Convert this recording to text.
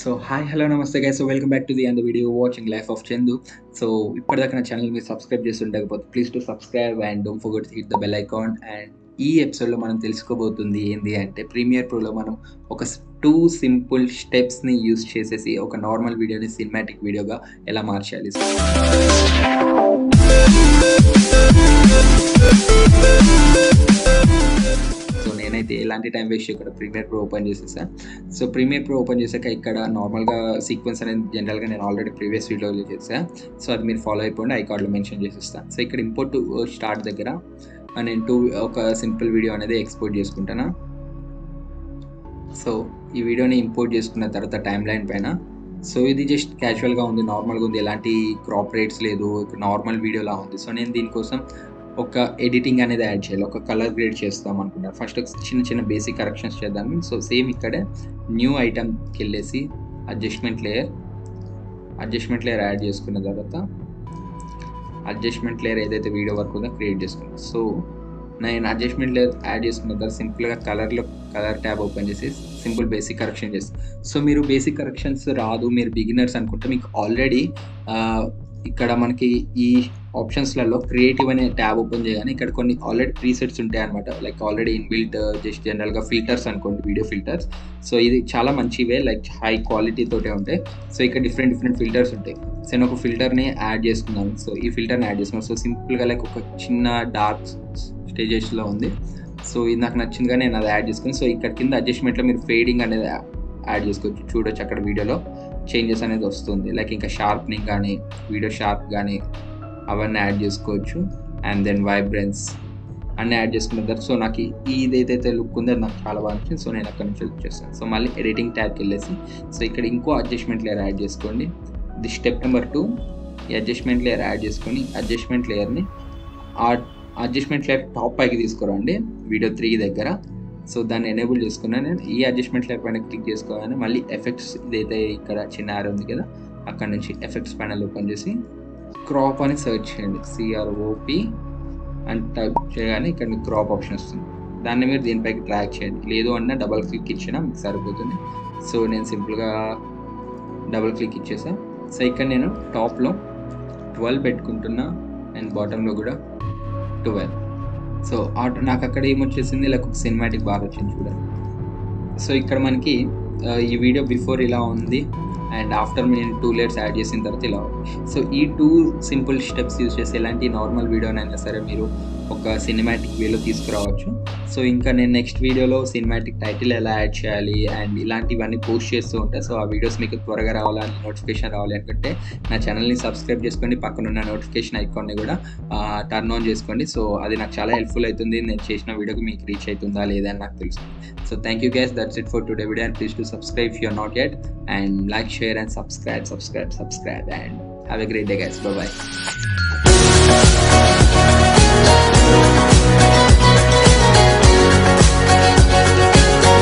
so hi hello నమస్తే guys so welcome back to the and video watching life of Chandu so ఇప్పటిదాకా నా channel మీరు subscribe చేసి ఉండకపోతే please to subscribe and don't forget hit the bell icon and ఈ ఎపిసోడ్లో మనం తెలుసుకోబోతుంది ఏంటి అంటే ప్రీమియర్ ప్రోలో మనం ఒక టూ సింపుల్ స్టెప్స్ని యూస్ చేసేసి ఒక నార్మల్ వీడియోని సినిమాటిక్ వీడియోగా ఎలా మార్చాలి సో నేనైతే ఎలాంటి టైం వేస్ట్ ఇక్కడ ప్రీమియర్ ప్రో ఓపెన్ చేసేసా సో ప్రీమియర్ ప్రో ఓపెన్ చేశాక ఇక్కడ నార్మల్గా సీక్వెన్స్ అనేది జనరల్గా నేను ఆల్రెడీ ప్రీవియస్ వీడియోలో చేసా సో అది మీరు ఫాలో అయిపోండి ఐ కార్డ్లో మెన్షన్ చేసేస్తాను సో ఇక్కడ ఇంపోర్ట్ స్టార్ట్ దగ్గర నేను టూ ఒక సింపుల్ వీడియో అనేది ఎక్స్పోర్ట్ చేసుకుంటాను సో ఈ వీడియోని ఇంపోర్ట్ చేసుకున్న తర్వాత టైం లైన్ పైన సో ఇది జస్ట్ క్యాజువల్గా ఉంది నార్మల్గా ఉంది ఎలాంటి క్రాప్ రేట్స్ లేదు నార్మల్ వీడియోలా ఉంది సో నేను దీనికోసం ఒక ఎడిటింగ్ అనేది యాడ్ చేయాలి ఒక కలర్ గ్రేడ్ చేస్తాం అనుకున్నాను ఫస్ట్ చిన్న చిన్న బేసిక్ కరెక్షన్స్ చేద్దాం సో సేమ్ ఇక్కడే న్యూ ఐటమ్కి వెళ్ళేసి adjustment layer adjustment layer add చేసుకున్న తర్వాత అడ్జస్ట్మెంట్ లేయర్ ఏదైతే వీడియో వర్క్ ఉందో క్రియేట్ చేసుకున్నాను సో నేను అడ్జస్ట్మెంట్ లేయర్ యాడ్ చేసుకున్న తర్వాత సింపుల్గా కలర్లో కలర్ ట్యాబ్ ఓపెన్ చేసి సింపుల్ బేసిక్ కరెక్షన్ చేస్తాను సో మీరు బేసిక్ కరెక్షన్స్ రాదు మీరు బిగినర్స్ అనుకుంటే మీకు ఆల్రెడీ ఇక్కడ మనకి ఈ ఆప్షన్స్లలో క్రియేటివ్ అనే ట్యాబ్ ఓపెన్ చేయగానే ఇక్కడ కొన్ని ఆల్రెడీ ప్రీసెట్స్ ఉంటాయి అనమాట లైక్ ఆల్రెడీ ఇన్బిల్ట్ జస్ట్ జనరల్గా ఫిల్టర్స్ అనుకోండి వీడియో ఫిల్టర్స్ సో ఇది చాలా మంచివే లైక్ హై క్వాలిటీ తోటే ఉంటాయి సో ఇక్కడ డిఫరెంట్ డిఫరెంట్ ఫిల్టర్స్ ఉంటాయి సో నేను ఒక ఫిల్టర్ని యాడ్ చేసుకున్నాను సో ఈ ఫిల్టర్ని యాడ్ చేసుకున్నాను సో సింపుల్గా లైక్ ఒక చిన్న డార్క్ స్టేజెస్లో ఉంది సో ఇది నాకు నచ్చిందిగా నేను అది యాడ్ చేసుకుని సో ఇక్కడ కింద అడ్జస్ట్మెంట్లో మీరు ఫేడింగ్ అనేది యాడ్ చేసుకోవచ్చు చూడొచ్చు అక్కడ వీడియోలో చేంజెస్ అనేది వస్తుంది లైక్ ఇంకా షార్ప్నింగ్ కానీ వీడియో షార్ప్ కానీ అవన్నీ యాడ్ చేసుకోవచ్చు అండ్ దెన్ వైబ్రెన్స్ అన్నీ యాడ్ చేసుకున్న తర్వాత సో నాకు ఇది ఏదైతే లుక్ ఉందో నాకు చాలా బాగా నచ్చింది సో నేను అక్కడ నుంచి చేస్తాను సో మళ్ళీ ఎడిటింగ్ ట్యాబ్కి వెళ్ళేసి సో ఇక్కడ ఇంకో అడ్జస్ట్మెంట్ లేయర్ యాడ్ చేసుకోండి ఇది స్టెప్ నెంబర్ టూ ఈ అడ్జస్ట్మెంట్ లేయర్ యాడ్ చేసుకొని అడ్జస్ట్మెంట్ లేయర్ని ఆ అడ్జస్ట్మెంట్ లేయర్ టాప్ పైకి తీసుకురండి వీడియో త్రీ దగ్గర సో దాన్ని ఎనేబుల్ చేసుకున్నాను నేను ఈ అడ్జస్ట్మెంట్ లేయర్ పైన క్లిక్ చేసుకోగానే మళ్ళీ ఎఫెక్ట్స్ ఇదైతే ఇక్కడ చిన్న యార్ ఉంది కదా అక్కడ నుంచి ఎఫెక్ట్స్ ప్యానల్ ఓపెన్ చేసి క్రాప్ అని సెర్చ్ చేయండి సిఆర్ఓపి అని టైప్ చేయగానే ఇక్కడ మీకు క్రాప్ ఆప్షన్ వస్తుంది దాన్ని మీరు దీనిపైకి ట్రాక్ చేయండి లేదు అన్న డబల్ క్లిక్ ఇచ్చినా మీకు సరిపోతుంది సో నేను సింపుల్గా డబల్ క్లిక్ ఇచ్చేసా సో ఇక్కడ నేను టాప్లో ట్వెల్వ్ పెట్టుకుంటున్నా అండ్ బాటంలో కూడా ట్వెల్వ్ సో ఆటో నాకు అక్కడ ఏమొచ్చేసింది లైక్ ఒక సినిమాటిక్ బాగా వచ్చింది చూడండి సో ఇక్కడ మనకి ఈ వీడియో బిఫోర్ ఇలా ఉంది అండ్ ఆఫ్టర్ నేను టూ లేయర్స్ యాడ్ చేసిన తర్వాత ఇలా సో ఈ టూ సింపుల్ స్టెప్స్ యూస్ చేసి ఎలాంటి నార్మల్ వీడియోనైనా సరే మీరు ఒక సినిమాటిక్ వేలో తీసుకురావచ్చు సో ఇంకా నేను నెక్స్ట్ వీడియోలో సినిమాటిక్ టైటిల్ ఎలా యాడ్ చేయాలి అండ్ ఇలాంటివన్నీ పోస్ట్ చేస్తూ ఉంటాయి సో ఆ వీడియోస్ మీకు త్వరగా రావాలని నోటిఫికేషన్ రావాలి అనుకుంటే నా ఛానల్ని సబ్స్క్రైబ్ చేసుకోండి పక్కన ఉన్న నోటిఫికేషన్ ఐకాన్ని కూడా టర్న్ ఆన్ చేసుకోండి సో అది నాకు చాలా హెల్ప్ఫుల్ అవుతుంది నేను చేసిన వీడియోకి మీకు రీచ్ అవుతుందా లేదా అని నాకు తెలుసు so thank you guys that's it for today video and please to subscribe you're not yet and like share and subscribe subscribe subscribe and have a great day guys bye bye